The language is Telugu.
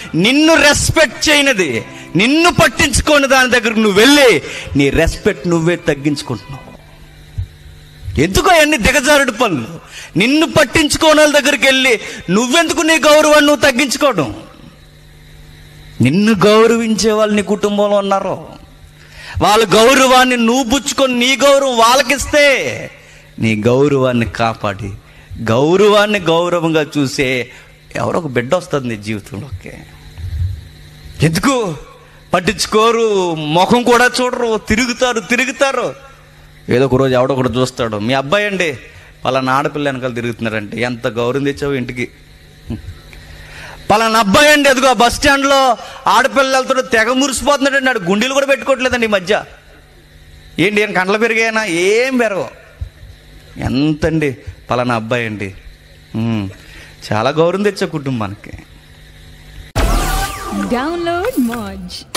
నిన్ను రెస్పెక్ట్ చేయనిది నిన్ను పట్టించుకోని దాని దగ్గరకు నువ్వు వెళ్ళి నీ రెస్పెక్ట్ నువ్వే తగ్గించుకుంటున్నావు ఎందుకో అన్ని దిగజారుడు పనులు నిన్ను పట్టించుకోని వాళ్ళ దగ్గరికి వెళ్ళి నువ్వెందుకు నీ గౌరవాన్ని నువ్వు తగ్గించుకోవడం నిన్ను గౌరవించే వాళ్ళు నీ కుటుంబంలో ఉన్నారు వాళ్ళ గౌరవాన్ని నువ్వు పుచ్చుకొని నీ గౌరవం వాళ్ళకిస్తే నీ గౌరవాన్ని కాపాడి గౌరవాన్ని గౌరవంగా చూసే ఎవరో ఒక బిడ్డ వస్తుంది నీ జీవితంలోకి ఎందుకు పట్టించుకోరు ముఖం కూడా చూడరు తిరుగుతారు తిరుగుతారు ఏదో ఒక రోజు ఎవడో ఒకటి చూస్తాడు మీ అబ్బాయి అండి పలానా ఆడపిల్ల వెనకాల తిరుగుతున్నారంటే ఎంత గౌరవం తెచ్చావు ఇంటికి పలానా అబ్బాయి అండి అదిగో బస్ స్టాండ్లో ఆడపిల్ల వెళ్తాడు తెగ మురిసిపోతున్నాడండి ఆడు గుండెలు కూడా పెట్టుకోవట్లేదండి ఈ మధ్య ఏంటి ఏం కండ్లు పెరిగాయనా ఏం పెరగవు ఎంతండి పలానా అబ్బాయి అండి ఉమ్, చాలా గౌరవం తెచ్చా కుటుంబానికి Download Moj.